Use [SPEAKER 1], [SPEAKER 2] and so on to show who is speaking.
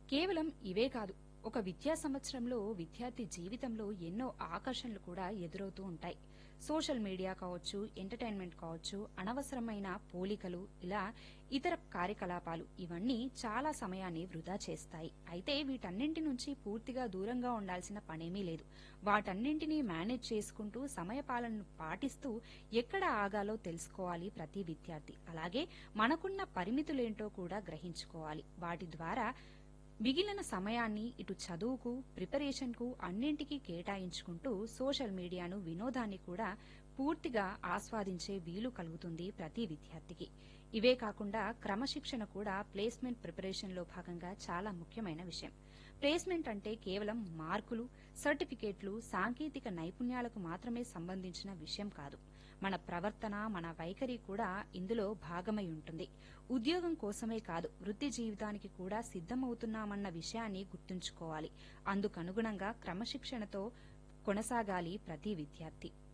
[SPEAKER 1] కేవలం ఇవే కాదు ఒక విద్యా సంవత్సరంలో విద్యార్థి జీవితంలో ఎన్నో ఆకర్షణలు కూడా ఎదురవుతూ ఉంటాయి సోషల్ మీడియా కావచ్చు ఎంటర్టైన్మెంట్ కావచ్చు అనవసరమైన పోలికలు ఇలా ఇతర కార్యకలాపాలు ఇవన్నీ చాలా సమయాన్ని వృధా చేస్తాయి అయితే వీటన్నింటి నుంచి పూర్తిగా దూరంగా ఉండాల్సిన పనేమీ లేదు వాటన్నింటినీ మేనేజ్ చేసుకుంటూ సమయపాలనను పాటిస్తూ ఎక్కడ ఆగాలో తెలుసుకోవాలి ప్రతి విద్యార్థి అలాగే మనకున్న పరిమితులేంటో కూడా గ్రహించుకోవాలి వాటి ద్వారా మిగిలిన సమయాన్ని ఇటు చదువుకు ప్రిపరేషన్కు అన్నింటికీ కేటాయించుకుంటూ సోషల్ మీడియాను వినోదాన్ని కూడా పూర్తిగా ఆస్వాదించే వీలు కలుగుతుంది ప్రతి విద్యార్థికి ఇవే కాకుండా క్రమశిక్షణ కూడా ప్లేస్మెంట్ ప్రిపరేషన్లో భాగంగా చాలా ముఖ్యమైన విషయం ప్లేస్మెంట్ అంటే కేవలం మార్కులు సర్టిఫికేట్లు సాంకేతిక నైపుణ్యాలకు మాత్రమే సంబంధించిన విషయం కాదు మన ప్రవర్తన మన వైఖరి కూడా ఇందులో భాగమై ఉంటుంది ఉద్యోగం కోసమే కాదు వృత్తి జీవితానికి కూడా సిద్ధమవుతున్నామన్న విషయాన్ని గుర్తుంచుకోవాలి అందుకనుగుణంగా క్రమశిక్షణతో కొనసాగాలి ప్రతి విద్యార్థి